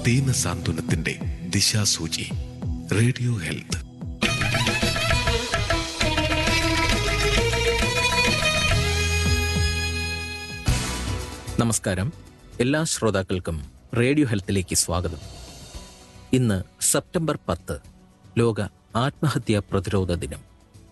ദീനസാന്ത്വനത്തിന്റെ ദിശാസൂചി radio health നമസ്കാരം എല്ലാ ശ്രോതാക്കൾക്കും റേഡിയോ ഹെൽത്തിലേക്ക് സ്വാഗതം ഇന്ന് സെപ്റ്റംബർ പത്ത് ലോക ആത്മഹത്യാ പ്രതിരോധ ദിനം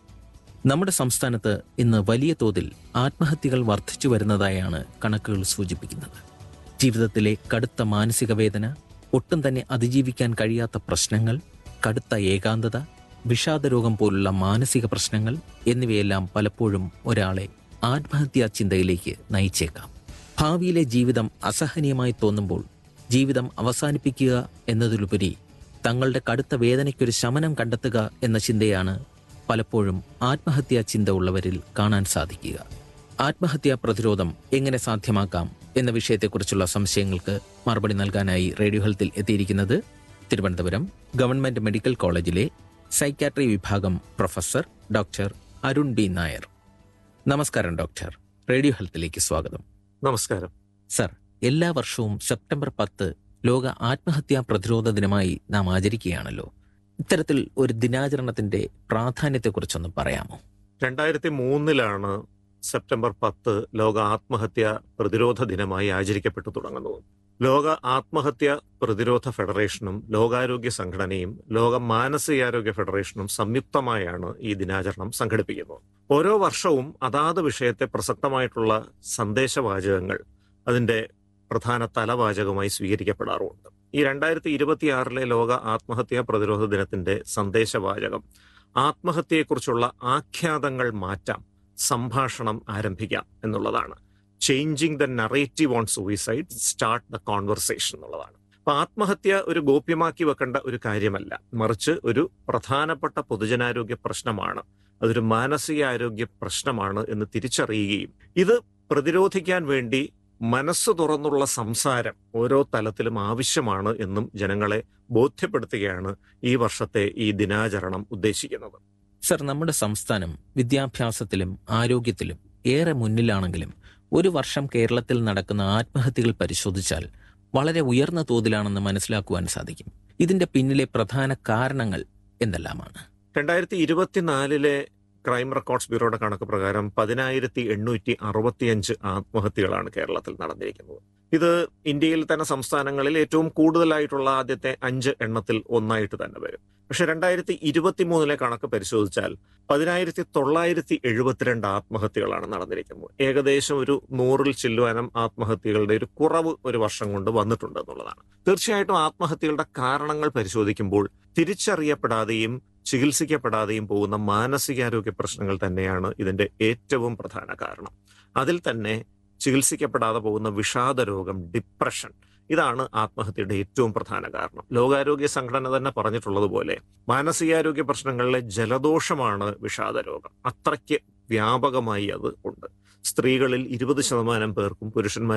നമ്മുടെ സംസ്ഥാനത്ത് ഇന്ന് വലിയ തോതിൽ ആത്മഹത്യകൾ വർദ്ധിച്ചു വരുന്നതായാണ് കണക്കുകൾ സൂചിപ്പിക്കുന്നത് ജീവിതത്തിലെ കടുത്ത മാനസിക വേദന ഒട്ടും തന്നെ അതിജീവിക്കാൻ കഴിയാത്ത പ്രശ്നങ്ങൾ കടുത്ത ഏകാന്തത വിഷാദരോഗം പോലുള്ള മാനസിക പ്രശ്നങ്ങൾ എന്നിവയെല്ലാം പലപ്പോഴും ഒരാളെ ആത്മഹത്യാ ചിന്തയിലേക്ക് നയിച്ചേക്കാം ഭാവിയിലെ ജീവിതം അസഹനീയമായി തോന്നുമ്പോൾ ജീവിതം അവസാനിപ്പിക്കുക എന്നതിലുപരി തങ്ങളുടെ കടുത്ത വേദനയ്ക്കൊരു ശമനം കണ്ടെത്തുക എന്ന ചിന്തയാണ് പലപ്പോഴും ആത്മഹത്യാ ചിന്ത ഉള്ളവരിൽ കാണാൻ സാധിക്കുക ആത്മഹത്യാ പ്രതിരോധം എങ്ങനെ സാധ്യമാക്കാം എന്ന വിഷയത്തെക്കുറിച്ചുള്ള സംശയങ്ങൾക്ക് മറുപടി നൽകാനായി റേഡിയോ ഹെൽത്തിൽ എത്തിയിരിക്കുന്നത് തിരുവനന്തപുരം ഗവൺമെന്റ് മെഡിക്കൽ കോളേജിലെ സൈക്യാട്രി വിഭാഗം professor doctor Arun B Nair നമസ്കാരം ഡോക്ടർ റേഡിയോ ഹെൽത്തിലേക്ക് സ്വാഗതം നമസ്കാരം സർ എല്ലാ വർഷവും സെപ്റ്റംബർ പത്ത് ലോക ആത്മഹത്യാ പ്രതിരോധ ദിനമായി നാം ആചരിക്കുകയാണല്ലോ ഇത്തരത്തിൽ ഒരു ദിനാചരണത്തിന്റെ പ്രാധാന്യത്തെക്കുറിച്ചൊന്ന് പറയാമോ രണ്ടായിരത്തി മൂന്നിലാണ് സെപ്റ്റംബർ പത്ത് ലോക ആത്മഹത്യ പ്രതിരോധ ദിനമായി ആചരിക്കപ്പെട്ടു തുടങ്ങുന്നത് ലോക ആത്മഹത്യ പ്രതിരോധ ഫെഡറേഷനും ലോകാരോഗ്യ സംഘടനയും ലോക മാനസികാരോഗ്യ ഫെഡറേഷനും സംയുക്തമായാണ് ഈ ദിനാചരണം സംഘടിപ്പിക്കുന്നത് ഓരോ വർഷവും അതാത് വിഷയത്തെ പ്രസക്തമായിട്ടുള്ള സന്ദേശവാചകങ്ങൾ അതിന്റെ പ്രധാന തലവാചകമായി സ്വീകരിക്കപ്പെടാറുമുണ്ട് ഈ രണ്ടായിരത്തി ഇരുപത്തിയാറിലെ ലോക ആത്മഹത്യാ പ്രതിരോധ ദിനത്തിന്റെ സന്ദേശവാചകം ആത്മഹത്യയെക്കുറിച്ചുള്ള ആഖ്യാതങ്ങൾ മാറ്റാം സംഭാഷണം ആരംഭിക്കാം എന്നുള്ളതാണ് changing the narrative on suicide start the conversation എന്നുള്ളതാണ് അപ്പൊ ആത്മഹത്യ ഒരു ഗോപ്യമാക്കി വെക്കേണ്ട ഒരു കാര്യമല്ല മറിച്ച് ഒരു പ്രധാനപ്പെട്ട പൊതുജനാരോഗ്യ പ്രശ്നമാണ് അതൊരു മാനസികാരോഗ്യ പ്രശ്നമാണ് എന്ന് തിരിച്ചറിയുകയും ഇത് പ്രതിരോധിക്കാൻ വേണ്ടി മനസ്സ് തുറന്നുള്ള സംസാരം ഓരോ തലത്തിലും ആവശ്യമാണ് എന്നും ജനങ്ങളെ ബോധ്യപ്പെടുത്തുകയാണ് ഈ വർഷത്തെ ഈ ദിനാചരണം ഉദ്ദേശിക്കുന്നത് സർ നമ്മുടെ സംസ്ഥാനം വിദ്യാഭ്യാസത്തിലും ആരോഗ്യത്തിലും ഏറെ മുന്നിലാണെങ്കിലും ഒരു വർഷം കേരളത്തിൽ നടക്കുന്ന ആത്മഹത്യകൾ പരിശോധിച്ചാൽ വളരെ ഉയർന്ന തോതിലാണെന്ന് മനസ്സിലാക്കുവാൻ സാധിക്കും ഇതിന്റെ പിന്നിലെ പ്രധാന കാരണങ്ങൾ എന്തെല്ലാമാണ് രണ്ടായിരത്തി ഇരുപത്തിനാലിലെ ക്രൈം റെക്കോർഡ്സ് ബ്യൂറോയുടെ കണക്ക് പ്രകാരം പതിനായിരത്തി എണ്ണൂറ്റി അറുപത്തിയഞ്ച് ആത്മഹത്യകളാണ് കേരളത്തിൽ നടന്നിരിക്കുന്നത് ഇത് ഇന്ത്യയിൽ തന്നെ സംസ്ഥാനങ്ങളിൽ ഏറ്റവും കൂടുതലായിട്ടുള്ള ആദ്യത്തെ അഞ്ച് എണ്ണത്തിൽ ഒന്നായിട്ട് തന്നെ വരും പക്ഷെ രണ്ടായിരത്തി ഇരുപത്തിമൂന്നിലെ കണക്ക് പരിശോധിച്ചാൽ പതിനായിരത്തി തൊള്ളായിരത്തി എഴുപത്തിരണ്ട് ആത്മഹത്യകളാണ് നടന്നിരിക്കുന്നത് ഏകദേശം ഒരു നൂറിൽ ചില്ലുവാനം ആത്മഹത്യകളുടെ ഒരു കുറവ് ഒരു വർഷം കൊണ്ട് വന്നിട്ടുണ്ട് എന്നുള്ളതാണ് തീർച്ചയായിട്ടും ആത്മഹത്യകളുടെ കാരണങ്ങൾ പരിശോധിക്കുമ്പോൾ തിരിച്ചറിയപ്പെടാതെയും ചികിത്സിക്കപ്പെടാതെയും പോകുന്ന മാനസികാരോഗ്യ പ്രശ്നങ്ങൾ തന്നെയാണ് ഇതിന്റെ ഏറ്റവും പ്രധാന കാരണം അതിൽ തന്നെ ചികിത്സിക്കപ്പെടാതെ പോകുന്ന വിഷാദ രോഗം ഡിപ്രഷൻ ഇതാണ് ആത്മഹത്യയുടെ ഏറ്റവും പ്രധാന കാരണം ലോകാരോഗ്യ സംഘടന തന്നെ പറഞ്ഞിട്ടുള്ളതുപോലെ മാനസികാരോഗ്യ പ്രശ്നങ്ങളിലെ ജലദോഷമാണ് വിഷാദ രോഗം അത്രയ്ക്ക് വ്യാപകമായി അത് ഉണ്ട് സ്ത്രീകളിൽ ഇരുപത് ശതമാനം പേർക്കും പുരുഷന്മാർ